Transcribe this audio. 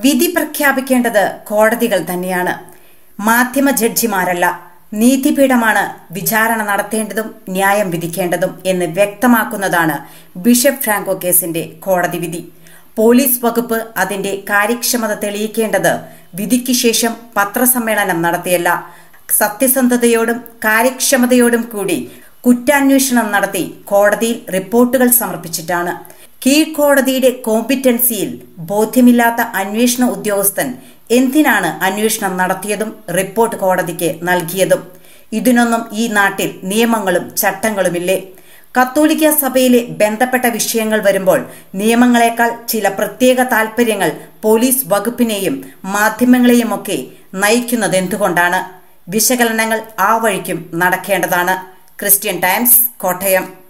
വിധി പ്രഖ്യാപിക്കേണ്ടത് കോടതികൾ തന്നെയാണ് മാധ്യമ ജഡ്ജിമാരല്ല നീതിപീഠമാണ് വിചാരണ നടത്തേണ്ടതും ന്യായം വിധിക്കേണ്ടതും എന്ന് വ്യക്തമാക്കുന്നതാണ് ബിഷപ്പ് ഫ്രാങ്കോ കേസിന്റെ കോടതി വിധി പോലീസ് വകുപ്പ് അതിന്റെ കാര്യക്ഷമത തെളിയിക്കേണ്ടത് വിധിക്ക് ശേഷം പത്രസമ്മേളനം നടത്തിയല്ല സത്യസന്ധതയോടും കാര്യക്ഷമതയോടും കൂടി കുറ്റാന്വേഷണം നടത്തി കോടതിയിൽ റിപ്പോർട്ടുകൾ സമർപ്പിച്ചിട്ടാണ് കീഴ്ക്കോടതിയുടെ കോമ്പിറ്റൻസിയിൽ ബോധ്യമില്ലാത്ത അന്വേഷണ ഉദ്യോഗസ്ഥൻ എന്തിനാണ് അന്വേഷണം നടത്തിയതും റിപ്പോർട്ട് കോടതിക്ക് നൽകിയതും ഇതിനൊന്നും ഈ നാട്ടിൽ നിയമങ്ങളും ചട്ടങ്ങളുമില്ലേ കത്തോലിക്ക സഭയിലെ ബന്ധപ്പെട്ട വിഷയങ്ങൾ വരുമ്പോൾ നിയമങ്ങളെക്കാൾ ചില പ്രത്യേക താൽപര്യങ്ങൾ പോലീസ് വകുപ്പിനെയും മാധ്യമങ്ങളെയുമൊക്കെ നയിക്കുന്നതെന്തുകൊണ്ടാണ് വിശകലനങ്ങൾ ആ വഴിക്കും നടക്കേണ്ടതാണ് ക്രിസ്ത്യൻ ടൈംസ് കോട്ടയം